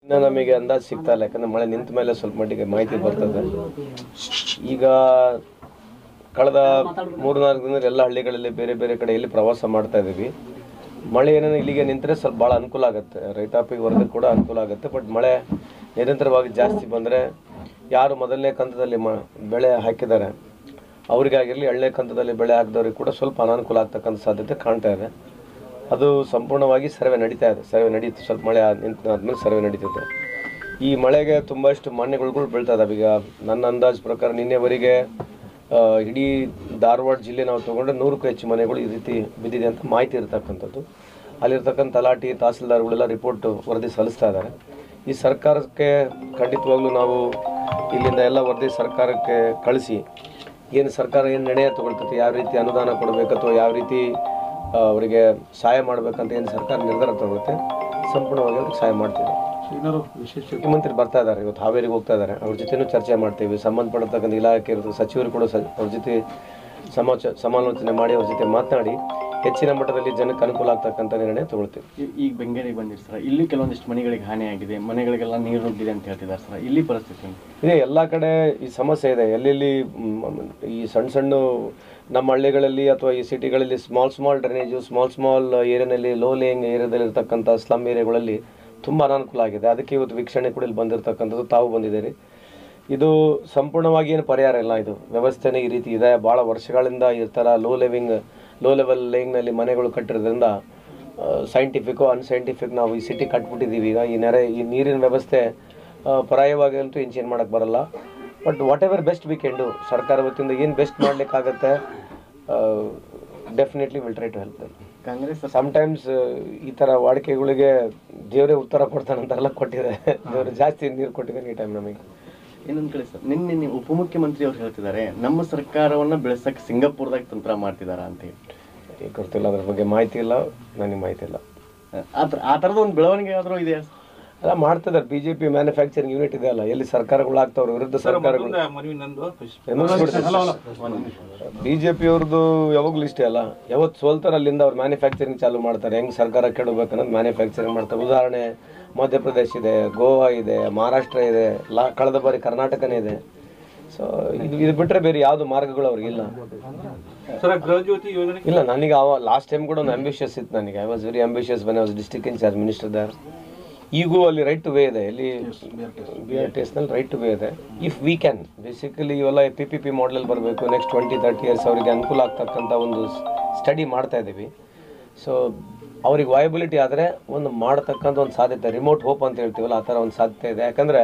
ಇನ್ನು ನಮಗೆ ಅಂದಾಜು ಸಿಗ್ತಾ ಇಲ್ಲ ಯಾಕಂದ್ರೆ ಮಳೆ ನಿಂತ ಮೇಲೆ ಸ್ವಲ್ಪ ಮಟ್ಟಿಗೆ ಮಾಹಿತಿ ಬರ್ತದೆ ಈಗ ಕಳೆದ ಮೂರ್ನಾಲ್ಕು ದಿನದಲ್ಲಿ ಎಲ್ಲ ಹಳ್ಳಿಗಳಲ್ಲಿ ಬೇರೆ ಬೇರೆ ಕಡೆ ಎಲ್ಲಿ ಪ್ರವಾಸ ಮಾಡ್ತಾ ಇದ್ದೀವಿ ಮಳೆ ಏನೇನು ಇಲ್ಲಿಗೆ ನಿಂತರೆ ಸ್ವಲ್ಪ ಭಾಳ ಅನುಕೂಲ ಆಗುತ್ತೆ ರೈತಾಪಿ ವರ್ಗಕ್ಕೆ ಕೂಡ ಅನುಕೂಲ ಆಗುತ್ತೆ ಬಟ್ ಮಳೆ ನಿರಂತರವಾಗಿ ಜಾಸ್ತಿ ಬಂದರೆ ಯಾರು ಮೊದಲನೇ ಕಂತದಲ್ಲಿ ಮ ಬೆಳೆ ಹಾಕಿದ್ದಾರೆ ಅವರಿಗಾಗಿರಲಿ ಎರಡನೇ ಕಂತದಲ್ಲಿ ಬೆಳೆ ಹಾಕಿದವ್ರಿಗೆ ಕೂಡ ಸ್ವಲ್ಪ ಅನಾನುಕೂಲ ಆಗ್ತಕ್ಕಂಥ ಸಾಧ್ಯತೆ ಕಾಣ್ತಾ ಇದೆ ಅದು ಸಂಪೂರ್ಣವಾಗಿ ಸರ್ವೆ ನಡೀತಾ ಇದೆ ಸರ್ವೆ ನಡೀತು ಸ್ವಲ್ಪ ಮಳೆ ಆದ್- ನಿಂತ ಆದ್ಮೇಲೆ ಸರ್ವೆ ನಡೀತಿದೆ ಈ ಮಳೆಗೆ ತುಂಬಷ್ಟು ಮಾನ್ಯಗಳು ಬೀಳ್ತಾ ಇದಾವೆ ಈಗ ನನ್ನ ಅಂದಾಜು ಪ್ರಕಾರ ನಿನ್ನೆವರೆಗೆ ಆ, ಇಡೀ ಧಾರವಾಡ ಜಿಲ್ಲೆ ನಾವು ತೊಗೊಂಡ್ರೆ ನೂರಕ್ಕೂ ಹೆಚ್ಚು ಮನೆಗಳು ಈ ರೀತಿ ಬಿದ್ದಿದೆ ಅಂತ ಮಾಹಿತಿ ಇರತಕ್ಕಂಥದ್ದು ಅಲ್ಲಿರ್ತಕ್ಕಂಥ ತಲಾಟಿ ತಹಸೀಲ್ದಾರ್ಗಳೆಲ್ಲ ರಿಪೋರ್ಟ್ ವರದಿ ಸಲ್ಲಿಸ್ತಾ ಇದ್ದಾರೆ ಈ ಸರ್ಕಾರಕ್ಕೆ ಖಂಡಿತವಾಗ್ಲೂ ನಾವು ಇಲ್ಲಿಂದ ಎಲ್ಲ ವರದಿ ಸರ್ಕಾರಕ್ಕೆ ಕಳಿಸಿ ಏನು ಸರ್ಕಾರ ಏನು ನಿರ್ಣಯ ತಗೊಳ್ತೈತೆ ಯಾವ ರೀತಿ ಅನುದಾನ ಕೊಡಬೇಕು ಅಥವಾ ಯಾವ ರೀತಿ ಆ, ಅವರಿಗೆ ಸಹಾಯ ಮಾಡಬೇಕಂತ ಏನು ಸರ್ಕಾರ ನಿರ್ಧಾರ ತಗೊಳುತ್ತೆ ಸಂಪೂರ್ಣವಾಗಿ ಅವ್ರಿಗೆ ಸಹಾಯ ಮಾಡ್ತೀವಿ ಏನಾದ್ರು ವಿಶೇಷ ಮುಖ್ಯಮಂತ್ರಿ ಬರ್ತಾ ಇದ್ದಾರೆ ಇವತ್ತು ಹಾವೇರಿಗೆ ಹೋಗ್ತಾ ಇದ್ದಾರೆ ಅವ್ರ ಜೊತೆನೂ ಚರ್ಚೆ ಮಾಡ್ತೀವಿ ಸಂಬಂಧಪಡತಕ್ಕಂಥ ಇಲಾಖೆ ಇರುತ್ತೆ ಸಚಿವರು ಕೂಡ ಸ ಅವ್ರ ಜೊತೆ ಸಮಾಚ ಸಮಾಲೋಚನೆ ಮಾಡಿ ಅವ್ರ ಜೊತೆ ಮಾತನಾಡಿ ಹೆಚ್ಚಿನ ಮಟ್ಟದಲ್ಲಿ ಜನಕ್ಕೆ ಅನುಕೂಲ ಆಗ್ತಕ್ಕಂಥ ನಿರ್ಣಯ ತಗೊಳ್ತೀವಿ ಈ- ಈಗ ಬೆಂಗಳೂರಿಗೆ ಬಂದಿರಿ ಸರ್ ಇಲ್ಲಿ ಕೆಲವೊಂದಿಷ್ಟು ಮನೆಗಳಿಗೆ ಹಾನಿಯಾಗಿದೆ ಮನೆಗಳಿಗೆಲ್ಲ ನೀರು ನುಗ್ಗಿದೆ ಅಂತ ಹೇಳ್ತಿದ್ದಾರೆ ಸರ್ ಇಲ್ಲಿ ಪರಿಸ್ಥಿತಿ ಏನು? ಇದೆ ಎಲ್ಲ ಕಡೆ ಈ ಸಮಸ್ಯೆ ಇದೆ ಎಲ್ಲೆಲ್ಲಿ ಮ್, ಈ ಸಣ್ಣ ಸಣ್ಣ ನಮ್ಮ ಹಳ್ಳಿಗಳಲ್ಲಿ ಅಥವಾ ಈ ಸಿಟಿಗಳಲ್ಲಿ small small drainage small small ಏರಿಯಾನಲ್ಲಿ ಲೋ ಲೇಯಿಂಗ್ ಏರಿಯಾದಲ್ಲಿ ಇರ್ತಕ್ಕಂಥ ಸ್ಲಮ್ ಏರಿಯಾಗಳಲ್ಲಿ ತುಂಬ ಅನಾನುಕೂಲ ಆಗಿದೆ ಅದಕ್ಕೆ ಇವತ್ತು ವೀಕ್ಷಣೆ ಕೂಡ ಇಲ್ಲಿ ಬಂದಿರತಕ್ಕಂಥದ್ದು ತಾವು ಬಂದಿದ್ದೀರಿ ಇದು ಸಂಪೂರ್ಣವಾಗಿ ಏನು ಪರಿಹಾರ ಇಲ್ಲ ಇದು ವ್ಯವಸ್ಥೆನೇ ಈ ರೀತಿ ಇದೆ ಭಾಳ ವರ್ಷಗಳಿಂದ ಈ ಥರ ಲೋ ಲಿವಿಂಗ್ ಲೋ ಲೆವೆಲ್ ಲೇಯಿಂಗ್ನಲ್ಲಿ ಮನೆಗಳು ಕಟ್ಟಿರೋದ್ರಿಂದ ಸೈಂಟಿಫಿಕ್ಕು ಅನ್ಸೈಂಟಿಫಿಕ್ ನಾವು ಈ ಸಿಟಿ ಕಟ್ಬಿಟ್ಟಿದ್ದೀವಿ ಈಗ ಈ ನೆರೆ ಈ ನೀರಿನ ವ್ಯವಸ್ಥೆ ಆ, ಪರ್ಯಾಯವಾಗಿ ಅಂತೂ ಏನು ಚೇಂಜ್ ಮಾಡೋಕ್ಕೆ ಬರಲ್ಲ but what ever best we can do ಸರ್ಕಾರ ವತಿಯಿಂದ ಏನು ಬೆಸ್ಟ್ ಮಾಡಲಿಕ್ಕಾಗತ್ತೆ definitely will try to help them Congress sometimes ಈ ಥರ ವಾಡಿಕೆಗಳಿಗೆ ದೇವರೇ ಉತ್ತರ ಕೊಡ್ತಾನೆ ಅಂತಾರೆಲ್ಲ ಕೊಟ್ಟಿದೆ ದೇವರು ಜಾಸ್ತಿ ನೀರು ಕೊಟ್ಟಿದ್ದಾನೆ ಈ ಟೈಮ್ ನಮಗೆ ಇನ್ನೊಂದು ಕಡೆ ಸರ್ ನಿನ್ನೆ ನೀವು ಉಪಮುಖ್ಯಮಂತ್ರಿ ಅವ್ರು ಹೇಳ್ತಿದ್ದಾರೆ ನಮ್ಮ ಸರ್ಕಾರವನ್ನ ಬೆಳೆಸಕ್ಕೆ ಸಿಂಗಾಪುರದಾಗ ತಂತ್ರ ಮಾಡ್ತಿದಾರ ಅಂತ ಹೇಳಿ ಈಗ ಗೊತ್ತಿಲ್ಲ ಅದ್ರ ಬಗ್ಗೆ ಮಾಹಿತಿ ಇಲ್ಲ ನನಗೆ ಮಾಹಿತಿ ಇಲ್ಲ ಆ ಥರ ಆ ಥರದ ಒಂದು ಬೆಳವಣಿಗೆ ಆದರೂ ಇದೆಯಾ ಅಲ್ಲ ಮಾಡ್ತಿದ್ದಾರೆ B J P manufacturing unit ಇದೆ ಅಲ್ಲ ಎಲ್ಲಿ ಸರ್ಕಾರಗಳು ಆಗ್ತಾವ್ರ ವಿರುದ್ಧ ಸರ್ಕಾರಗಳು ಮನವಿ ನಂದು ಬಿ ಜೆ ಪಿ ಅವ್ರದ್ದು ಯಾವಾಗಲೂ ಇಷ್ಟೇ ಅಲ್ಲ ಯಾವತ್ತು ಸೋಲ್ತಾರೆ ಅಲ್ಲಿಂದ ಅವ್ರು ಮ್ಯಾನುಫ್ಯಾಕ್ಚರಿಂಗ್ ಚಾಲು ಮಾಡ್ತಾರೆ ಹೆಂಗ್ ಸರ್ಕಾರ ಕೆಡಬೇಕು ಅನ್ನೋದು ಮ್ಯಾನುಫ್ಯಾಕ್ಚರಿಂಗ್ ಮಾಡ್ತಾರೆ ಉದಾಹರಣೆ ಮಧ್ಯಪ್ರದೇಶ ಇದೆ ಗೋವಾ ಇದೆ ಮಹಾರಾಷ್ಟ್ರ ಇದೆ ಲಾ ಕಳೆದ ಬಾರಿ ಕರ್ನಾಟಕನೇ ಇದೆ ಸೊ ಇದು ಇದು ಬಿಟ್ಟರೆ ಬೇರೆ ಯಾವುದು ಮಾರ್ಗಗಳು ಅವ್ರಿಗಿಲ್ಲ ಸರ್ ಗೃಹ ಜ್ಯೋತಿ ಯೋಜನೆ ಇಲ್ಲ ನನಗೆ ಅವ ಲಾಸ್ಟ್ ಟೈಮ್ ಕೂಡ ಒಂದು ಅಂಬಿಷಿಯಸ್ ಇತ್ತು ನನಗೆ I was very ambitious but was district incharge minister there ಈಗೂ ಅಲ್ಲಿ ರೈಟ್ ಟು ವೇ ಇದೆ ಇಲ್ಲಿ ಬಿ ಆರ್ ಟಿ ಎಸ್ನಲ್ಲಿ ರೈಟ್ ಟು ವೇ ಇದೆ ಇಫ್ ವಿ ಕ್ಯಾನ್ ಬೇಸಿಕಲಿ ಇವೆಲ್ಲ ಪಿ ಪಿ ಪಿ ಮಾಡಲಲ್ಲಿ ಬರಬೇಕು ನೆಕ್ಸ್ಟ್ ಟ್ವೆಂಟಿ ತರ್ಟಿ ಇಯರ್ಸ್ ಅವರಿಗೆ ಅನುಕೂಲ ಆಗ್ತಕ್ಕಂಥ ಒಂದು ಸ್ಟಡಿ ಮಾಡ್ತಾ ಇದ್ದೀವಿ ಸೊ ಅವ್ರಿಗೆ ವಯಬಿಲಿಟಿ ಆದರೆ ಒಂದು ಮಾಡತಕ್ಕಂಥ ಒಂದು ಸಾಧ್ಯತೆ ರಿಮೋಟ್ ಹೋಪ್ ಅಂತ ಹೇಳ್ತೀವಲ್ಲ ಆ ಥರ ಒಂದು ಸಾಧ್ಯತೆ ಇದೆ ಯಾಕಂದರೆ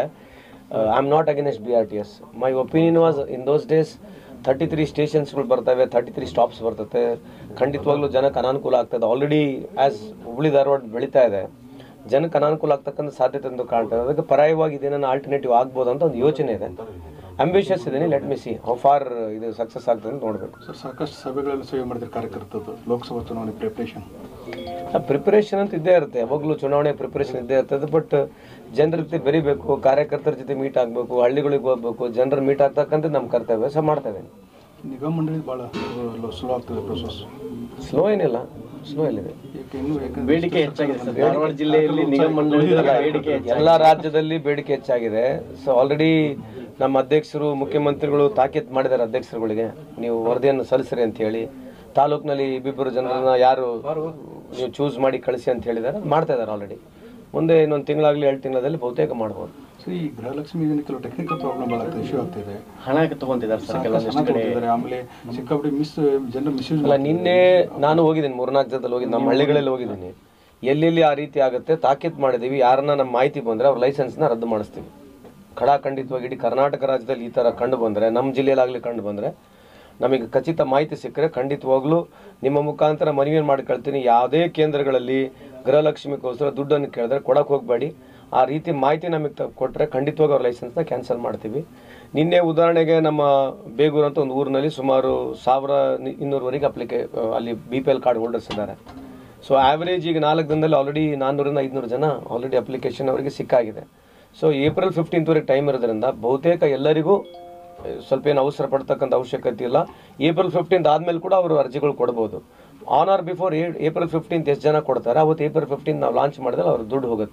I am not against B R T S my opinion was in those days thirty three ಸ್ಟೇಷನ್ಸ್ಗಳು ಬರ್ತವೆ ತರ್ಟಿ ತ್ರೀ ಸ್ಟಾಪ್ಸ್ ಬರ್ತದೆ ಖಂಡಿತವಾಗ್ಲೂ ಜನಕ್ಕೆ ಅನಾನುಕೂಲ ಆಗ್ತದೆ ಆಲ್ರೆಡಿ ಆ್ಯಸ್ ಹುಬ್ಳಿ ಧಾರವಾಡ ಬೆಳೀತಾ ಇದೆ ಜನಕ್ಕೆ ಅನಾನುಕೂಲ ಆಗ್ತಕ್ಕಂಥ ಸಾಧ್ಯತೆ ಒಂದು ಕಾಣ್ತದೆ ಅದಕ್ಕೆ ಪರ್ಯಾಯವಾಗಿ ಇದೇನೋ ಆಲ್ಟರ್ನೇಟಿವ್ ಆಗ್ಬೋದು ಅಂತ ಒಂದು ಯೋಚನೆ ಇದೆ ಅಂಬಿಷಿಯಸ್ ಇದ್ದೀನಿ let me see how far ಇದು ಸಕ್ಸಸ್ ಆಗ್ತದೆ ಅಂತ ನೋಡಬೇಕು ಸರ್ ಸಾಕಷ್ಟು ಸಭೆಗಳಲ್ಲಿ ಸೇವೆ ಮಾಡಿದ್ರೆ ಕಾರ್ಯಕರ್ತದ್ದು ಲೋಕಸಭಾ ಚುನಾವಣೆ ಪ್ರಿಪರೇಷನ್ ಪ್ರಿಪರೇಷನ್ ಅಂತ ಇದ್ದೇ ಇರುತ್ತೆ ಯಾವಾಗಲೂ ಚುನಾವಣೆ ಪ್ರಿಪರೇಷನ್ ಇದ್ದೇ ಇರ್ತದೆ ಬಟ್ ಜನರ ಜೊತೆ ಬೆರಿಬೇಕು ಕಾರ್ಯಕರ್ತರ ಜೊತೆ ಮೀಟ್ ಆಗಬೇಕು ಹಳ್ಳಿಗಳಿಗೆ ಹೋಗ್ಬೇಕು ಜನರ ಮೀಟ್ ಆಗ್ತಕ್ಕಂಥ ನಮ್ಮ ಕರ್ತವ್ಯ ಸೊ ಮಾಡ್ತಾ ಇದ್ದೀನಿ ನಿಗಮ ಮಂಡಳಿ ಭಾಳ ಸ್ಲೋ ಆಗ್ತದೆ ಪ್ರೊಸೆಸ್ ಸ್ಲೋ ಏನಿಲ್ಲ ಸ್ಲೋ ಎಲ್ಲಿದೆ ಯಾಕೆ ಇನ್ನೂ ಯಾಕಂದ್ರೆ ಬೇಡಿಕೆ ಹೆಚ್ಚಾಗಿದೆ ಸರ್ ಧಾರವಾಡ ಜಿಲ್ಲೆಯಲ್ಲಿ ನಿಗಮ ಮಂಡಳಿಗಳ ಬೇಡಿಕೆ ಹೆಚ್ಚಾಗಿದೆ. ಎಲ್ಲ ರಾಜ್ಯದಲ್ಲಿ ಬೇಡಿಕೆ ಹೆಚ್ಚಾಗಿದೆ ಸೊ ಆಲ್ರೆಡಿ ನಮ್ಮ ಅಧ್ಯಕ್ಷರು ಮುಖ್ಯಮಂತ್ರಿಗಳು ತಾಕೀತ್ ಮಾಡಿದ್ದಾರೆ ಅಧ್ಯಕ್ಷರುಗಳಿಗೆ ನೀವು ವರದಿಯನ್ನು ಸಲ್ಲಿಸ್ರಿ ಅಂತ ಹೇಳಿ ತಾಲೂಕಿನಲ್ಲಿ ಇಬ್ಬಿಬ್ಬರು ಜನರನ್ನ ಯಾರು ನೀವು ಚೂಸ್ ಮಾಡಿ ಕಳಿಸಿ ಅಂತ ಹೇಳಿದ್ದಾರೆ ಅದ್ ಮಾಡ್ತಾ ಇದ್ದಾರೆ ಆಲ್ರೆಡಿ ಮುಂದೆ ಇನ್ನೊಂದು ತಿಂಗಳಾಗಲಿ ಎರಡು ತಿಂಗಳಲ್ಲಿ ಬಹುತೇಕ ಮಾಡ್ಬೋದು ಸೊ ಈ ಗೃಹಲಕ್ಷ್ಮಿ ಯೋಜನೆ ಕೆಲವು ಟೆಕ್ನಿಕಲ್ ಪ್ರಾಬ್ಲಮ್ ಭಾಳ ಇಶ್ಯೂ ಆಗ್ತಿದೆ ಹಣ ತಗೊಂತಿದ್ದಾರೆ ಸರ್ ಸಾಕಷ್ಟು ಕೆಲವೊಂದಿಷ್ಟು ಹಣ ಕಡೆ ಕೊಡ್ತಿದ್ದಾರೆ ಆಮೇಲೆ ಸಿಕ್ಕಾಪಟ್ಟೆ ಮಿಸ್ ಜನರು ಮಿಸ್ಯೂಸ್ ಅಲ್ಲ ನಿನ್ನೆ ನಾನು ಹೋಗಿದ್ದೀನಿ ಮೂರ್ನಾಲ್ಕು ಜನದಲ್ಲಿ ಹೋಗಿದ್ದೀನಿ ನಮ್ಮ ಹಳ್ಳಿಗಳಲ್ಲಿ ಹೋಗಿದ್ದೀನಿ ಎಲ್ಲೆಲ್ಲಿ ಆ ರೀತಿ ಆಗುತ್ತೆ ತಾಕೀತ್ ಮಾಡಿದೀವಿ ಯಾರನ್ನ ನಮ್ಮ ಮಾಹಿತಿ ಬಂದರೆ ಅವ್ರ ಲೈಸೆನ್ಸ್ನ ರದ್ದು ಮಾಡಿಸ್ತೀವಿ ಖಡಾಖಂಡಿತವಾಗಿ ಇಡೀ ಕರ್ನಾಟಕ ರಾಜ್ಯದಲ್ಲಿ ಈ ಥರ ಕಂಡು ಬಂದರೆ ನಮ್ಮ ಜಿಲ್ಲೆಯಲ್ಲಾಗಲಿ ಕಂಡು ಬಂದರೆ ನಮಗೆ ಖಚಿತ ಮಾಹಿತಿ ಸಿಕ್ಕರೆ ಖಂಡಿತವಾಗ್ಲೂ ನಿಮ್ಮ ಮುಖಾಂತರ ಮನವಿ ಮಾಡ್ಕೊಳ್ತೀನಿ ಯಾವುದೇ ಕೇಂದ್ರಗಳಲ್ಲಿ ಗೃಹಲಕ್ಷ್ಮಿಗೋಸ್ಕರ ದುಡ್ಡನ್ನು ಕೇಳಿದ್ರೆ ಕೊಡಕ್ಕೆ ಹೋಗಬೇಡಿ ಆ ರೀತಿ ಮಾಹಿತಿ ನಮಗೆ ತ ಕೊಟ್ಟರೆ ಖಂಡಿತವಾಗಿ ಅವ್ರ ಲೈಸೆನ್ಸ್ನ ಕ್ಯಾನ್ಸಲ್ ಮಾಡ್ತೀವಿ ನಿನ್ನೆ ಉದಾಹರಣೆಗೆ ನಮ್ಮ ಬೇಗೂರು ಅಂತ ಒಂದು ಊರಿನಲ್ಲಿ ಸುಮಾರು ಸಾವಿರ ನಿ- ಇನ್ನೂರವರೆಗೆ ಅಪ್ಲಿಕೇ ಅಲ್ಲಿ B P L card holders ಇದ್ದಾರೆ ಸೊ ಆವ್ರೇಜ್ ಈಗ ನಾಲ್ಕು ದಿನದಲ್ಲಿ ಆಲ್ರೆಡಿ ನಾನ್ನೂರಿಂದ ಐದುನೂರು ಜನ ಆಲ್ರೆಡಿ ಅಪ್ಲಿಕೇಶನ್ ಅವರಿಗೆ ಸಿಕ್ಕಾಗಿದೆ ಸೊ ಏಪ್ರಿಲ್ ಫಿಫ್ಟೀನ್ತ್ವರೆಗೆ ಟೈಮ್ ಇರೋದ್ರಿಂದ ಬಹುತೇಕ ಎಲ್ಲರಿಗೂ ಆ, ಸ್ವಲ್ಪ ಏನು ಅವಸರ ಪಡ್ತಕ್ಕಂಥ ಅವಶ್ಯಕತೆ ಇಲ್ಲ ಏಪ್ರಿಲ್ ಫಿಫ್ಟೀನ್ತ್ ಆದಮೇಲೆ ಕೂಡ ಅವರು ಅರ್ಜಿಗಳು ಕೊಡ್ಬೋದು on or before April fifteenth ಎಷ್ಟು ಜನ ಕೊಡ್ತಾರೆ ಅವತ್ತು ಏಪ್ರಿಲ್ ಫಿಫ್ಟೀನ್ ನಾವು ಲಾಂಚ್ ಮಾಡಿದ್ರೆ ಅವ್ರ ದುಡ್ಡು ಹೋಗುತ್ತೆ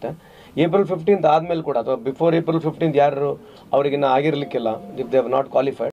ಏಪ್ರಿಲ್ ಫಿಫ್ಟೀನ್ತ್ ಆದಮೇಲೆ ಕೂಡ ಅಥವಾ ಬಿಫೋರ್ ಏಪ್ರಿಲ್ ಫಿಫ್ಟೀನ್ತ್ ಯಾರು ಅವರಿಗಿನ್ನ ಆಗಿರಲಿಕ್ಕಿಲ್ಲ if they have not qualified